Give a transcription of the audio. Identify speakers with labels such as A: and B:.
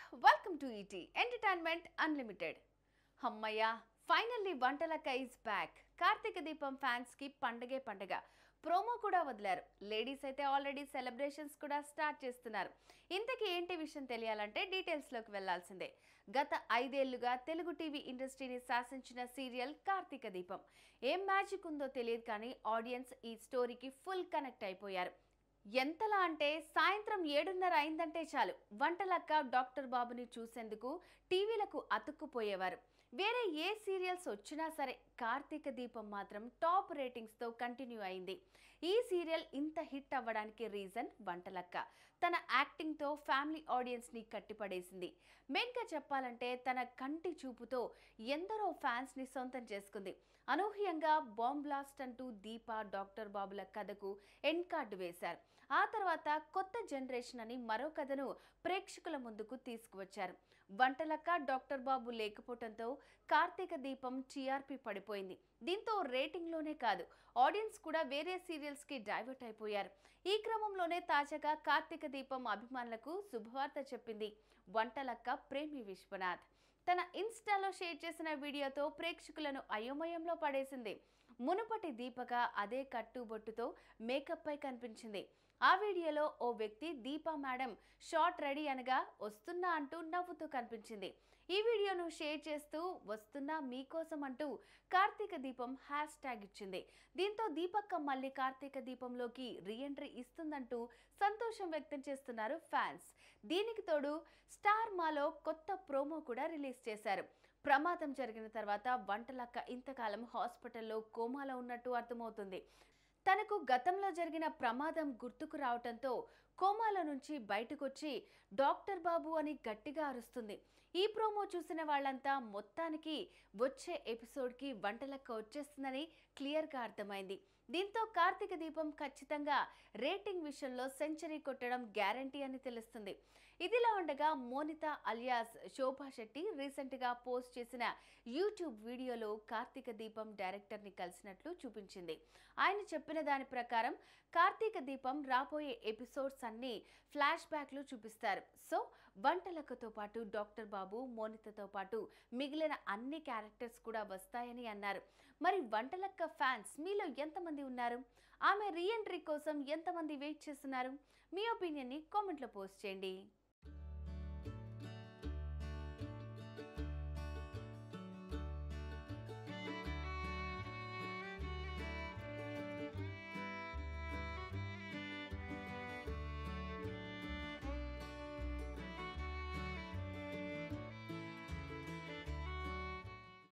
A: welcome to ET entertainment unlimited అమ్మయ్య finally Vantalakka is back Karthika Deepam fans కి పండగే పండగ ప్రోమో కూడా వదిలారు లేడీస్ అయితే ఆల్రెడీ సెలబ్రేషన్స్ కూడా స్టార్ట్ చేస్తున్నారు ఇంతకీ ఏంటి విషయం తెలియాలంటే డీటెయిల్స్లోకి వెళ్లాల్సిందే గత ఐదేళ్లుగా తెలుగు టీవీ ఇండస్ట్రీని శాసించిన సీరియల్ కార్తీక దీపం ఏం మ్యాజిక్ ఉందో తెలియదు కానీ ఆడియన్స్ ఈ స్టోరీకి ఫుల్ కనెక్ట్ అయిపోయారు ఎంతలా అంటే సాయంత్రం ఏడున్నర అయిందంటే చాలు వంటలక్క డాక్టర్ బాబుని చూసేందుకు టీవీలకు అతుక్కుపోయేవారు వేరే ఏ సీరియల్స్ వచ్చినా సరే కార్తీక దీపం మాత్రం టాప్ రేటింగ్స్తో కంటిన్యూ అయింది ఈ సీరియల్ ఇంత హిట్ అవ్వడానికి రీజన్ వంటలక్క తన యాక్టింగ్తో ఫ్యామిలీ ఆడియన్స్ని కట్టిపడేసింది మెయిన్గా చెప్పాలంటే తన కంటి చూపుతో ఎందరో ఫ్యాన్స్ని సొంతం చేసుకుంది అనూహ్యంగా బాంబ్ బ్లాస్ట్ అంటూ దీప డాక్టర్ బాబుల కథకు ఎండ్ కార్డు వేశారు ఆ తర్వాత కొత్త జనరేషన్ అని మరో కథను ప్రేక్షకుల ముందుకు తీసుకువచ్చారు వంటలక్క డాక్టర్ బాబు లేకపోవడంతో కార్తీక దీపం టీఆర్పీ పడిపోయింది దీంతో రేటింగ్లోనే కాదు ఆడియన్స్ కూడా వేరే సీరియల్స్కి డైవర్ట్ అయిపోయారు ఈ క్రమంలోనే తాజాగా కార్తీక దీపం అభిమానులకు శుభవార్త చెప్పింది వంటలక్క ప్రేమి విశ్వనాథ్ తన ఇన్స్టాలో షేర్ చేసిన వీడియోతో ప్రేక్షకులను అయోమయంలో పడేసింది మునుపటి దీపక అదే కట్టుబొట్టుతో మేకప్ పై కనిపించింది ఆ వీడియోలో ఓ వ్యక్తి దీపా మేడం షార్ట్ రెడీ అనగా వస్తున్నా అంటూ నవ్వుతూ కనిపించింది ఈ వీడియోను షేర్ చేస్తూ వస్తున్నా మీకోసం అంటూ కార్తీక దీపం హ్యాష్ ట్యాగ్ ఇచ్చింది దీంతో దీపక్క మళ్ళీ కార్తీక దీపంలోకి రీఎంట్రీ ఇస్తుందంటూ సంతోషం వ్యక్తం చేస్తున్నారు ఫ్యాన్స్ దీనికి తోడు స్టార్ మాలో కొత్త ప్రోమో కూడా రిలీజ్ చేశారు ప్రమాదం జరిగిన తర్వాత వంటలక్క ఇంతకాలం హాస్పిటల్లో కోమాలో ఉన్నట్టు అర్థమవుతుంది తనకు గతంలో జరిగిన ప్రమాదం గుర్తుకు రావటంతో కోమాలో నుంచి బయటకొచ్చి డాక్టర్ బాబు అని గట్టిగా అరుస్తుంది ఈ ప్రోమో చూసిన వాళ్ళంతా మొత్తానికి వచ్చే ఎపిసోడ్కి వంటలక్క వచ్చేస్తుందని క్లియర్గా అర్థమైంది దీంతో కార్తీక దీపం ఖచ్చితంగా రేటింగ్ విషయంలో సెంచరీ కొట్టడం గ్యారంటీ అని తెలుస్తుంది ఇదిలా ఉండగా మోనిత అలియాస్ శోభా శెట్టి రీసెంట్గా పోస్ట్ చేసిన యూట్యూబ్ వీడియోలో కార్తీక దీపం డైరెక్టర్ని కలిసినట్లు చూపించింది ఆయన చెప్పిన దాని ప్రకారం కార్తీక దీపం రాబోయే ఎపిసోడ్స్ అన్ని ఫ్లాష్ బ్యాక్లు చూపిస్తారు సో వంటలకతో పాటు డాక్టర్ బాబు మోనితతో పాటు మిగిలిన అన్ని క్యారెక్టర్స్ కూడా వస్తాయని అన్నారు మరి వంటలక్క ఫ్యాన్స్ మీలో ఎంతమంది ఉన్నారు ఆమె రీఎంట్రీ కోసం ఎంతమంది వెయిట్ చేస్తున్నారు మీ ఒపీనియన్ని కామెంట్లో పోస్ట్ చేయండి